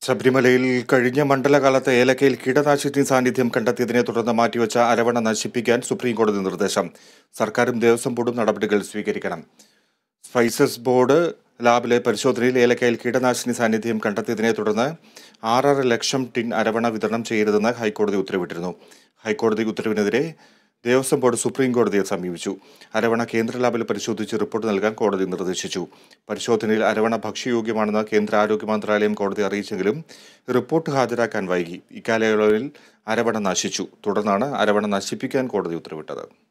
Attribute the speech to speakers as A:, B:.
A: ശബരിമലയിൽ കഴിഞ്ഞ മണ്ഡലകാലത്ത് ഏലക്കയിൽ കീടനാശിനി സാന്നിധ്യം കണ്ടെത്തിയതിനെ തുടർന്ന് മാറ്റിവെച്ച അരവണ നശിപ്പിക്കാൻ സുപ്രീം കോടതി നിർദ്ദേശം സർക്കാരും ദേവസ്വം ബോർഡും നടപടികൾ സ്വീകരിക്കണം സ്പൈസസ് ബോർഡ് ലാബിലെ പരിശോധനയിൽ ഏലക്കയിൽ കീടനാശിനി സാന്നിധ്യം കണ്ടെത്തിയതിനെ തുടർന്ന് ആറര ലക്ഷം ടിൻ അരവണ വിതരണം ചെയ്യരുതെന്ന് ഹൈക്കോടതി ഉത്തരവിട്ടിരുന്നു ഹൈക്കോടതി ഉത്തരവിനെതിരെ ദേവസ്വം ബോർഡ് സുപ്രീം കോടതിയെ സമീപിച്ചു അരവണ കേന്ദ്ര ലാബിൽ പരിശോധിച്ച് റിപ്പോർട്ട് നൽകാൻ കോടതി നിർദ്ദേശിച്ചു പരിശോധനയിൽ അരവണ ഭക്ഷ്യയോഗ്യമാണെന്ന് കേന്ദ്ര ആരോഗ്യ മന്ത്രാലയം കോടതി അറിയിച്ചെങ്കിലും റിപ്പോർട്ട് ഹാജരാക്കാൻ വൈകി ഇക്കാലയളവിൽ അരവണ നശിച്ചു തുടർന്നാണ് അരവണ നശിപ്പിക്കാൻ കോടതി ഉത്തരവിട്ടത്